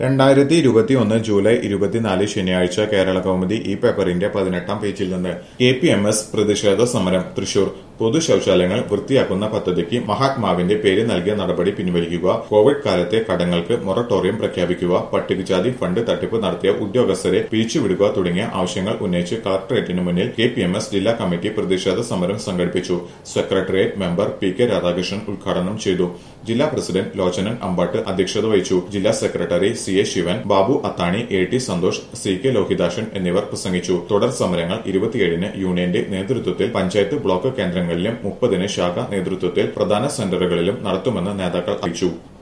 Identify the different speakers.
Speaker 1: രണ്ടായിരത്തി ഇരുപത്തിയൊന്ന് ജൂലൈ ഇരുപത്തിനാല് ശനിയാഴ്ച കേരള കൗമുദി ഈ പേപ്പറിന്റെ പതിനെട്ടാം പേജിൽ നിന്ന് കെ പി എം എസ് പ്രതിഷേധ സമരം തൃശൂർ പൊതു ശൌചാലയങ്ങൾ വൃത്തിയാക്കുന്ന പദ്ധതിക്ക് മഹാത്മാവിന്റെ പേര് നൽകിയ നടപടി പിൻവലിക്കുക കോവിഡ് കാലത്തെ കടങ്ങൾക്ക് മൊറട്ടോറിയം പ്രഖ്യാപിക്കുക പട്ടികജാതി ഫണ്ട് തട്ടിപ്പ് നടത്തിയ ഉദ്യോഗസ്ഥരെ പിരിച്ചുവിടുക തുടങ്ങിയ ആവശ്യങ്ങൾ ഉന്നയിച്ച് കളക്ടറേറ്റിന് മുന്നിൽ കെ പി എം എസ് ജില്ലാ കമ്മിറ്റി പ്രതിഷേധ സമരം സംഘടിപ്പിച്ചു secretariat member P K Radhakrishnan ഉദ്ഘാടനം ചെയ്തു ജില്ലാ പ്രസിഡന്റ് ലോചനൻ അമ്പാട്ട് അധ്യക്ഷത വഹിച്ചു ജില്ലാ secretary C A Shivan Babu Athani A T Santhosh C K Lohithashan എന്നിവർ പ്രസംഗിച്ചു തുടർ സമരങ്ങൾ ഇരുപത്തിയേഴിന് യൂണിയന്റെ നേതൃത്വത്തിൽ പഞ്ചായത്ത് ബ്ലോക്ക് കേന്ദ്രങ്ങളിലും മുപ്പതിന് ശാഖ നേതൃത്വത്തിൽ പ്രധാന സെന്ററുകളിലും നടത്തുമെന്ന് നേതാക്കൾ അറിയിച്ചു